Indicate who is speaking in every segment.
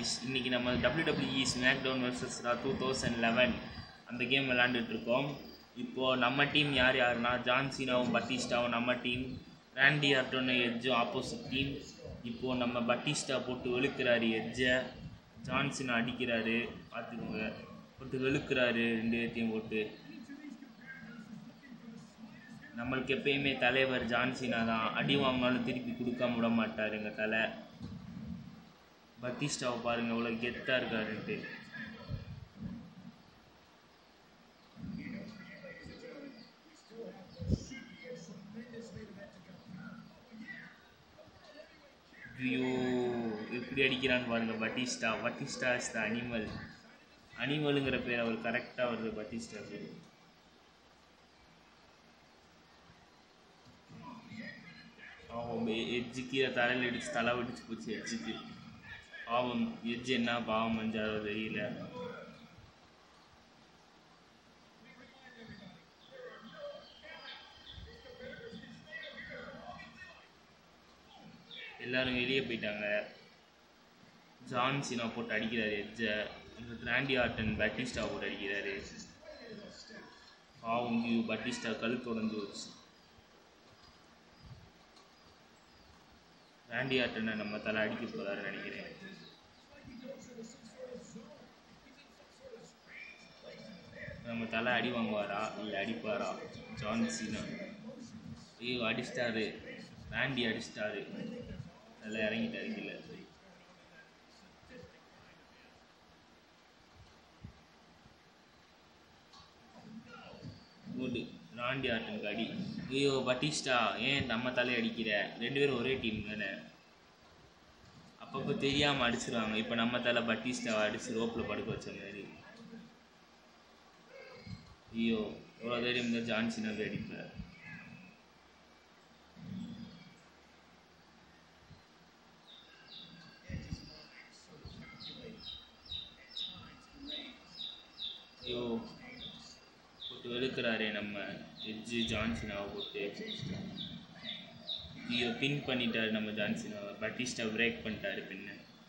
Speaker 1: guys இன்றைக்கி நம்ம WWE SmackDown versus two thousand eleven அந்த கேம் விளாண்டுட்டு இருக்கோம் இப்போது நம்ம டீம் யார் யாருன்னா ஜான்சினாவும் பட்டிஸ்டாவும் நம்ம டீம் ராண்டி ஆர்டோன்னு எட்ஜும் ஆப்போசிட் டீம் இப்போது நம்ம பட்டிஸ்டா போட்டு வெளுக்கிறாரு எட்ஜை ஜான்சினா அடிக்கிறாரு பார்த்துக்கோங்க போட்டு வெளுக்கிறாரு ரெண்டு பேர்த்தையும் போட்டு நம்மளுக்கு எப்பயுமே தலைவர் ஜான்சினா தான் அடி வாங்கினாலும் திருப்பி கொடுக்காம விட மாட்டார் எங்கள் தலை பட்டிஸ்டாவை பாருங்க எவ்வளோ கெத்தாக இருக்காருன்ட்டு ஐயோ எப்படி அடிக்கிறான்னு பாருங்க பட்டிஸ்டா பட்டிஸ்டா இஸ் த அனிமல் அனிமலுங்கிற பேர் அவர் கரெக்டாக வருது பட்டிஸ்டா பேர் பாவம் எட்ஜு கீழே தலையில் அடிச்சு தலை வெடிச்சு போச்சு எட்ஜுக்கு பாவம் எட்ஜு என்ன பாவம் மஞ்சாரோ தெரியல எல்லாரும் வெளியே போயிட்டாங்க ஜான் சினா போட்டு அடிக்கிறாரு எட்ஜை ராண்டி ஆர்டன் பட்டிஸ்டா போட்டு அடிக்கிறாரு பாவம் கியூ பட்டிஸ்டா கழுத்து உடஞ்சு வச்சு ராண்டி ஆர்டனை நம்ம தலை அடிக்க போறாருன்னு நினைக்கிறேன் நம்ம தலை அடி வாங்குவாரா இல்லை அடிப்பாரா ஜான் சீனா ஐயோ அடிச்சிட்டாரு ராண்டி அடிச்சிட்டாரு நல்லா இறங்கிட்டாரு கீழே குட் ராண்டி ஆர்டனுக்கு அடி ஐயோ பட்டிஸ்டா ஏன் நம்ம தலை அடிக்கிற ரெண்டு பேரும் ஒரே டீம் தானே அப்பப்போ தெரியாமல் அடிச்சிருவாங்க இப்போ நம்ம தலை பட்டிஸ்டாவை அடிச்சு ரோப்பில் படுக்க வச்ச மாதிரி ஐயோ எவ்வளோ தைரியம் இருந்தால் ஜான்சினா போய் அடிப்பார் ஐயோ போட்டு வெளுக்கிறாரே நம்ம எட்ஜு ஜான்சினாவை போட்டு ஐயோ பின் பண்ணிட்டாரு நம்ம ஜான்சினாவை பட்டிஸ்டா பிரேக் பண்ணிட்டாரு பின்ன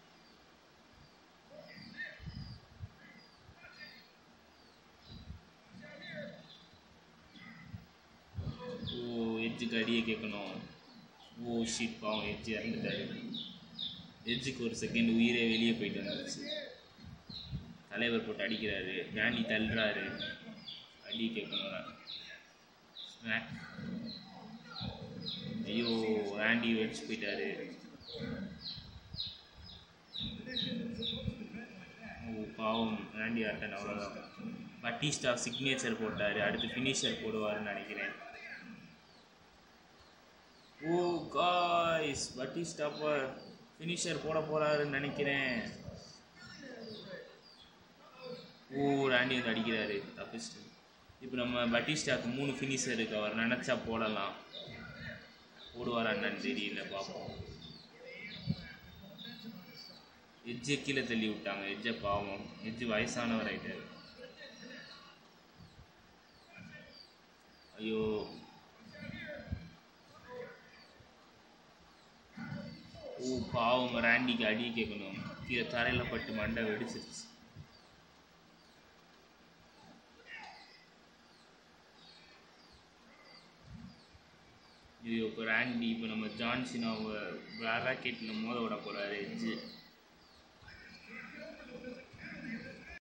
Speaker 1: ஓ எட்ஜுக்கு அடியே கேட்கணும் ஓ ஷீட் பாவம் எட்ஜு இறந்துட்டாரு எட்ஜுக்கு ஒரு செகண்ட் உயிரே வெளியே போயிட்டு வந்துருச்சு தலைவர் போட்டு அடிக்கிறாரு ராணி தள்ளுறாரு அடி கேட்கணும் ஸ்மாக் ஐயோ ஆண்டி வச்சு போயிட்டாரு ஓ பாவம் ஆண்டி ஆட்டன் அவ்வளோதான் பட்டிஸ்டா சிக்னேச்சர் போட்டார் அடுத்து ஃபினிஷர் போடுவாருன்னு நினைக்கிறேன் ஓ காய்ஸ் பட்டிஸ்டா இப்போ ஃபினிஷர் போட போகிறாருன்னு நினைக்கிறேன் ஓ ராண்டி வந்து அடிக்கிறாரு தப்பிச்சிட்டு இப்போ நம்ம பட்டிஸ்டாக்கு மூணு ஃபினிஷர் இருக்கு அவர் நினச்சா போடலாம் போடுவாரா என்னன்னு தெரியல பார்ப்போம் எட்ஜை கீழே தள்ளி விட்டாங்க எட்ஜை பாவம் எட்ஜு வயசானவர் ஆயிட்டாரு ஐயோ ஓ பாவம் ராண்டிக்கு அடி கேட்கணும் கீழே தரையில் பட்டு மண்டை வெடிச்சிருச்சு ஐயோ இப்போ ராண்டி இப்போ நம்ம ஜான்சினாவை ராக்கெட்டில் மோத விட போகிறாரு எட்ஜு